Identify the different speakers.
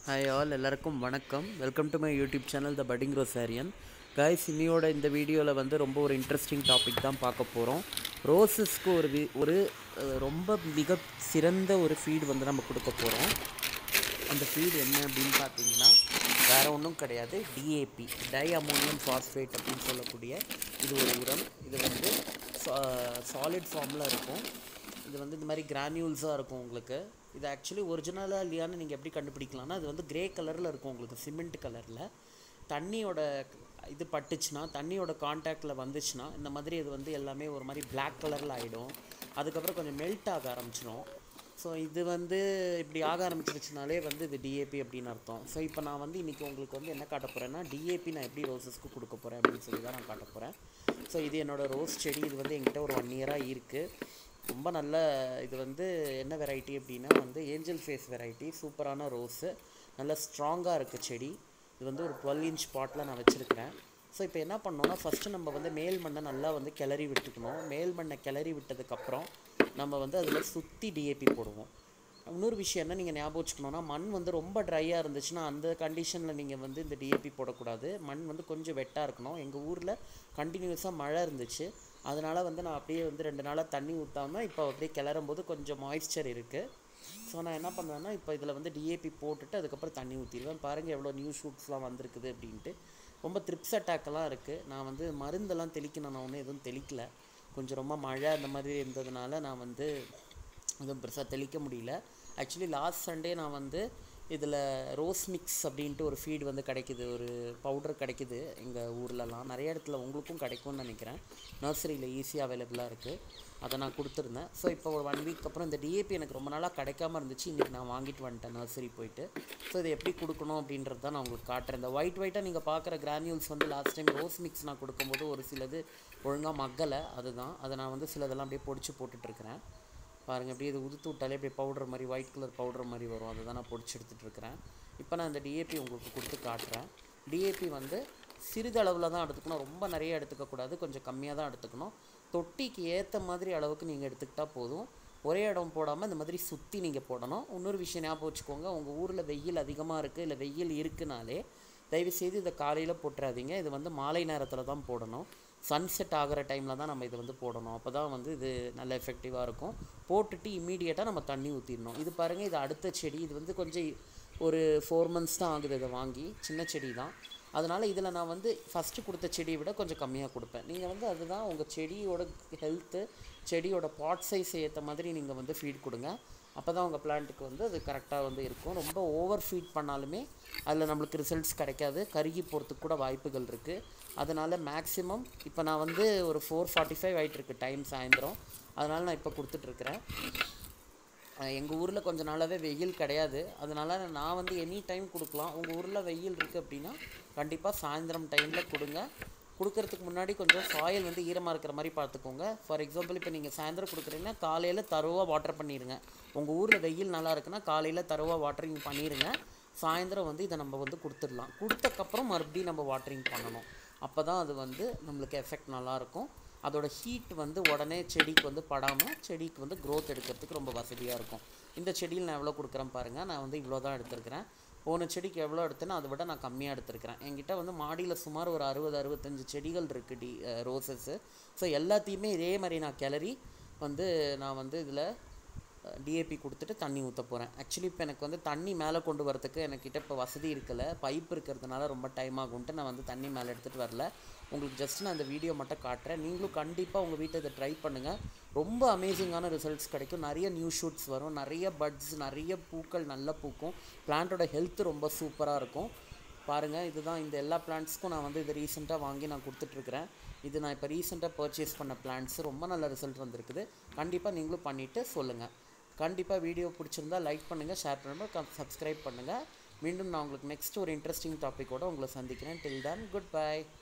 Speaker 1: hi all எல்லாருக்கும் வணக்கம் welcome to my YouTube channel the budding rosarian guys இன்னியோட இந்த வீடியோவில் வந்து ரொம்ப ஒரு இன்ட்ரெஸ்டிங் டாபிக் தான் பார்க்க போகிறோம் ரோசஸ்க்கு ஒரு வி ஒரு அஹ், ரொம்ப மிக சிறந்த ஒரு ஃபீட் வந்து நம்ம கொடுக்க போகிறோம் அந்த ஃபீட் என்ன அப்படின்னு பார்த்தீங்கன்னா வேறு ஒன்றும் கிடையாது டிஏபி டை அமோனியம் ஃபாஸ்பேட் அப்படின்னு சொல்லக்கூடிய இது ஒரு உரம் இது வந்து சாலிட் ஃபார்மில் இருக்கும் இது வந்து இந்த மாதிரி கிரானியூல்ஸாக இருக்கும் உங்களுக்கு இது ஆக்சுவலி ஒரிஜினலாக இல்லையான்னு நீங்கள் எப்படி கண்டுபிடிக்கலாம்னா அது வந்து கிரே கலரில் இருக்கும் உங்களுக்கு சிமெண்ட் கலரில் தண்ணியோட இது பட்டுச்சுன்னா தண்ணியோட காண்டாக்டில் வந்துச்சுன்னா இந்த மாதிரி இது வந்து எல்லாமே ஒரு மாதிரி Black கலரில் ஆகிடும் அதுக்கப்புறம் கொஞ்சம் மெல்ட் ஆக ஆரம்பிச்சிடும் ஸோ இது வந்து இப்படி ஆக ஆரம்பிச்சிருச்சுனாலே வந்து இது டிஏபி அப்படின்னு அர்த்தம் ஸோ இப்போ நான் வந்து இன்றைக்கி உங்களுக்கு வந்து என்ன காட்ட போகிறேன்னா டிஏபி நான் எப்படி ரோசஸ்க்கு கொடுக்க போகிறேன் அப்படின்னு சொல்லி தான் நான் காட்ட போகிறேன் ஸோ இது என்னோட ரோஸ் செடி இது வந்து என்கிட்ட ஒரு ஒன் இயராக இருக்குது ரொம்ப நல்ல இது வந்து என்ன வெரைட்டி அப்படின்னா வந்து ஏஞ்சல் ஃபேஸ் வெரைட்டி சூப்பரான ரோஸு நல்ல ஸ்ட்ராங்காக இருக்குது செடி இது வந்து ஒரு டுவெல் இன்ச் பாட்டில் நான் வச்சுருக்கிறேன் ஸோ இப்போ என்ன பண்ணோம்னா ஃபஸ்ட்டு நம்ம வந்து மேல் மண்ணை நல்லா வந்து கிளறி விட்டுக்கணும் மேல் மண்ணை கிளறி விட்டதுக்கப்புறம் நம்ம வந்து அதில் சுற்றி டிஏபி போடுவோம் இன்னொரு விஷயம் என்ன நீங்கள் ஞாபகம் வச்சுக்கணும்னா மண் வந்து ரொம்ப ட்ரையாக இருந்துச்சுன்னா அந்த கண்டிஷனில் நீங்கள் வந்து இந்த டிஏபி போடக்கூடாது மண் வந்து கொஞ்சம் வெட்டாக இருக்கணும் எங்கள் ஊரில் கண்டினியூஸாக மழை இருந்துச்சு அதனால் வந்து நான் அப்படியே வந்து ரெண்டு நாளாக தண்ணி ஊற்றாமல் இப்போ அப்படியே கிளறும் போது கொஞ்சம் மாய்ஸ்சர் இருக்குது ஸோ நான் என்ன பண்ணுவேன்னா இப்போ இதில் வந்து டிஏபி போட்டுட்டு அதுக்கப்புறம் தண்ணி ஊற்றிடுவேன் பாருங்கள் எவ்வளோ நியூ ஷூட்ஸ்லாம் வந்திருக்குது அப்படின்ட்டு ரொம்ப த்ரிப்ஸ் அட்டாக்கெல்லாம் இருக்குது நான் வந்து மருந்தெல்லாம் தெளிக்கணும் நான் ஒன்றும் எதுவும் தெளிக்கல கொஞ்சம் ரொம்ப மழை அந்த மாதிரி இருந்ததுனால நான் வந்து எதுவும் பெருசாக தெளிக்க முடியல ஆக்சுவலி லாஸ்ட் சண்டே நான் வந்து இதில் ரோஸ் மிக்ஸ் அப்படின்ட்டு ஒரு ஃபீட் வந்து கிடைக்குது ஒரு பவுடர் கிடைக்குது எங்கள் ஊர்லலாம் நிறைய இடத்துல உங்களுக்கும் கிடைக்கும்னு நினைக்கிறேன் நர்சரியில் ஈஸியாக அவைலபிளாக இருக்குது அதை நான் கொடுத்துருந்தேன் ஸோ இப்போ ஒரு ஒன் வீக் அப்புறம் இந்த டிஏபி எனக்கு ரொம்ப நாளாக கிடைக்காம இருந்துச்சு இன்றைக்கி நான் வாங்கிட்டு வந்துட்டேன் நர்சரி போயிட்டு ஸோ இதை எப்படி கொடுக்கணும் அப்படின்றது தான் நான் உங்களுக்கு காட்டுறேன் இந்த ஒயிட் ஒயிட்டாக நீங்கள் பார்க்குற கிரானியூல்ஸ் வந்து லாஸ்ட் டைம் ரோஸ் மிக்ஸ் நான் கொடுக்கும்போது ஒரு சிலது ஒழுங்காக மக்கலை அதுதான் அதை நான் வந்து சிலதெல்லாம் அப்படியே பொடிச்சு போட்டுட்ருக்கிறேன் பாருங்கள் அப்படியே இது உதுத்து விட்டாலே அப்படியே பவுடர் மாதிரி ஒயிட் கலர் பவுடர் மாதிரி வரும் அதை தான் நான் பொடிச்சு எடுத்துகிட்டு இருக்கிறேன் இப்போ நான் இந்த டிஏபி உங்களுக்கு கொடுத்து காட்டுறேன் டிஏபி வந்து சிறிதளவில் தான் எடுத்துக்கணும் ரொம்ப நிறைய எடுத்துக்கக்கூடாது கொஞ்சம் கம்மியாக தான் எடுத்துக்கணும் தொட்டிக்கு ஏற்ற மாதிரி அளவுக்கு நீங்கள் எடுத்துக்கிட்டால் போதும் ஒரே இடம் போடாமல் இந்த மாதிரி சுற்றி நீங்கள் போடணும் இன்னொரு விஷயம் ஞாபகம் வச்சுக்கோங்க உங்கள் ஊரில் வெயில் அதிகமாக இருக்குது இல்லை வெயில் இருக்குனாலே தயவுசெய்து இதை காலையில் போட்டுறாதீங்க இது வந்து மாலை நேரத்தில் தான் போடணும் சன்செட் ஆகிற டைமில் தான் நம்ம இதை வந்து போடணும் அப்போ தான் வந்து இது நல்ல எஃபெக்டிவாக இருக்கும் போட்டுட்டு இம்மீடியட்டாக நம்ம தண்ணி ஊற்றிடணும் இது பாருங்கள் இது அடுத்த செடி இது வந்து கொஞ்சம் ஒரு ஃபோர் மந்த்ஸ் தான் ஆகுது இதை வாங்கி சின்ன செடி தான் அதனால் இதில் நான் வந்து ஃபஸ்ட்டு கொடுத்த செடியை விட கொஞ்சம் கம்மியாக கொடுப்பேன் நீங்கள் வந்து அதுதான் உங்கள் செடியோட ஹெல்த்து செடியோட பாட் சைஸ் ஏற்ற மாதிரி நீங்கள் வந்து ஃபீட் கொடுங்க அப்போ தான் உங்கள் பிளான்ட்டுக்கு வந்து அது கரெக்டாக வந்து இருக்கும் ரொம்ப ஓவர் ஃபீட் பண்ணாலுமே அதில் நம்மளுக்கு ரிசல்ட்ஸ் கிடைக்காது கருகி போகிறதுக்கு கூட வாய்ப்புகள் இருக்குது அதனால் மேக்ஸிமம் இப்போ நான் வந்து ஒரு ஃபோர் ஃபார்ட்டி ஃபைவ் ஆகிட்டுருக்கு டைம் சாயந்தரம் அதனால் நான் இப்போ கொடுத்துட்ருக்குறேன் எங்கள் ஊரில் கொஞ்ச நாளாகவே வெயில் கிடையாது அதனால் நான் வந்து எனி டைம் கொடுக்கலாம் உங்கள் ஊரில் வெயில் இருக்குது அப்படின்னா கண்டிப்பாக சாயந்தரம் டைமில் கொடுங்க கொடுக்கறதுக்கு முன்னாடி கொஞ்சம் சாயில் வந்து ஈரமாக இருக்கிற மாதிரி பார்த்துக்கோங்க ஃபார் எக்ஸாம்பிள் இப்போ நீங்கள் சாயந்தரம் கொடுக்குறீங்கன்னா காலையில் தருவாக வாட்டர் பண்ணிடுங்க உங்கள் ஊரில் வெயில் நல்லா இருக்குன்னா காலையில் தருவாக வாட்டரிங் பண்ணிடுங்க சாயந்தரம் வந்து இதை நம்ம வந்து கொடுத்துடலாம் கொடுத்தக்கப்புறம் மறுபடியும் நம்ம வாட்டரிங் பண்ணணும் அப்போ தான் அது வந்து நம்மளுக்கு எஃபெக்ட் நல்லாயிருக்கும் அதோட ஹீட் வந்து உடனே செடிக்கு வந்து படாமல் செடிக்கு வந்து க்ரோத் எடுக்கிறதுக்கு ரொம்ப வசதியாக இருக்கும் இந்த செடியில் நான் எவ்வளோ கொடுக்குறேன் பாருங்கள் நான் வந்து இவ்வளோ தான் எடுத்திருக்கிறேன் போன செடிக்கு எவ்வளோ எடுத்தேனோ அதை விட நான் கம்மியாக எடுத்திருக்கிறேன் என்கிட்ட வந்து மாடியில் சுமார் ஒரு அறுபது அறுபத்தஞ்சு செடிகள் இருக்குது டி ரோசஸ்ஸு ஸோ எல்லாத்தையுமே இதே மாதிரி நான் கிளறி வந்து நான் வந்து இதில் டிஏபி கொடுத்துட்டு தண்ணி ஊற்ற போகிறேன் ஆக்சுவலி இப்போ எனக்கு வந்து தண்ணி மேலே கொண்டு வரதுக்கு எனக்கிட்ட இப்போ வசதி இருக்கல பைப் இருக்கிறதுனால ரொம்ப டைம் ஆகும்ட்டு நான் வந்து தண்ணி மேலே எடுத்துகிட்டு வரல உங்களுக்கு ஜஸ்ட் நான் அந்த வீடியோ மட்டும் காட்டுறேன் நீங்களும் கண்டிப்பாக உங்கள் வீட்டை இதை ட்ரை பண்ணுங்கள் ரொம்ப அமேசிங்கான ரிசல்ட்ஸ் கிடைக்கும் நிறைய நியூ ஷூட்ஸ் வரும் நிறைய பட்ஸ் நிறைய பூக்கள் நல்ல பூக்கும் பிளான்ட்டோட ஹெல்த் ரொம்ப சூப்பராக இருக்கும் பாருங்கள் இதுதான் இந்த எல்லா பிளான்ட்ஸ்க்கும் நான் வந்து இதை ரீசெண்டாக வாங்கி நான் கொடுத்துட்ருக்குறேன் இது நான் இப்போ ரீசெண்டாக பர்ச்சேஸ் பண்ண பிளான்ட்ஸ் ரொம்ப நல்ல ரிசல்ட் வந்திருக்குது கண்டிப்பாக நீங்களும் பண்ணிவிட்டு சொல்லுங்கள் கண்டிப்பாக வீடியோ பிடிச்சிருந்தா லைக் பண்ணுங்கள் ஷேர் பண்ணுங்கள் சப்ஸ்கிரைப் பண்ணுங்கள் மீண்டும் நான் உங்களுக்கு நெக்ஸ்ட் ஒரு இன்ட்ரெஸ்டிங் டாப்பிக்கோடு உங்களை சந்திக்கிறேன் டில் தான் குட் பை